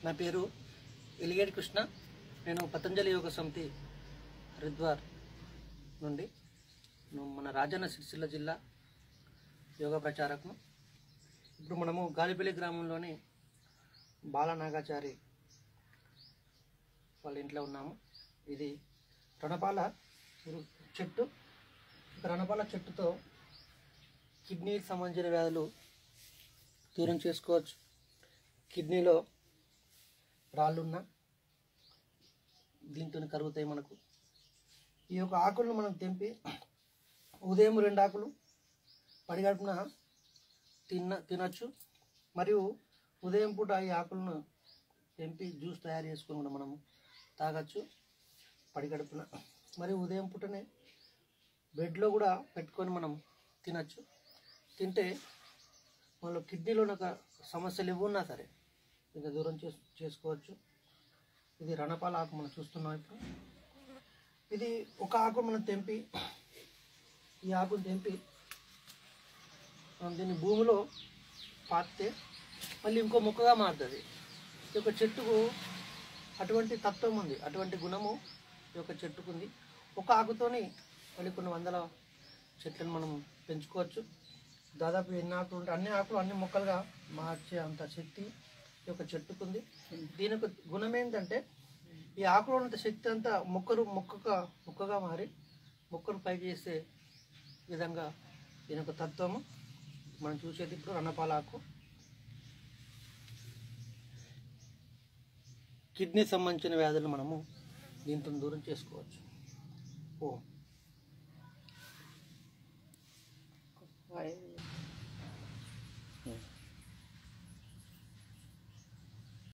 నా పేరు ఎలిగేటి కృష్ణ నేను పతంజలి యోగ సమితి హరిద్వార్ నుండి నేను మన రాజన్న సిరిసిల్ల జిల్లా యోగా ప్రచారకును ఇప్పుడు మనము గాలిపల్లి గ్రామంలోని బాలనాగాచారి వాళ్ళ ఇంట్లో ఉన్నాము ఇది రణపాల వృ- చెట్టు రణపాల చెట్టుతో కిడ్నీకి సంబంధించిన వ్యాధులు దూరం చేసుకోవచ్చు కిడ్నీలో రాళ్ళున్నా దీంతో కరుగుతాయి మనకు ఈ యొక్క ఆకులను మనం తెంపి ఉదయం రెండు ఆకులు పడిగడుపున తిన్న తినచ్చు మరియు ఉదయం పూట ఈ ఆకులను తెంపి జ్యూస్ తయారు చేసుకొని కూడా మనము తాగొచ్చు పడిగడుపున మరియు ఉదయం పూటనే బెడ్లో కూడా పెట్టుకొని మనం తినచ్చు తింటే మనలో కిడ్నీలో ఒక సమస్యలు ఇవ్వన్నా సరే ఇంకా దూరం చేసు చేసుకోవచ్చు ఇది రణపాల ఆకు మనం చూస్తున్నాం ఇప్పుడు ఇది ఒక ఆకు మనం తెంపి ఈ ఆకును తెంపి మనం దీన్ని భూమిలో పాతితే మళ్ళీ ఇంకో మొక్కగా మారుతుంది ఈ యొక్క చెట్టుకు అటువంటి తత్వం ఉంది అటువంటి గుణము ఈ యొక్క చెట్టుకుంది ఒక ఆకుతోని మళ్ళీ కొన్ని వందల చెట్లను మనం పెంచుకోవచ్చు దాదాపు ఎన్ని ఆకులు ఉంటాయి అన్ని ఆకులు అన్ని మొక్కలుగా మార్చే అంత శక్తి ఈ యొక్క చెట్టుకుంది దీని యొక్క గుణం ఏంటంటే ఈ ఆకులో ఉన్నంత శక్తి అంతా మొక్కలు మొక్కగా మొక్కగా మారి మొక్కను పైకి చేసే విధంగా దీని యొక్క తత్వము మనం చూసేది ఇప్పుడు రణపాల ఆకు కిడ్నీ సంబంధించిన వ్యాధులు మనము దీంతో దూరం చేసుకోవచ్చు ఓ Vai.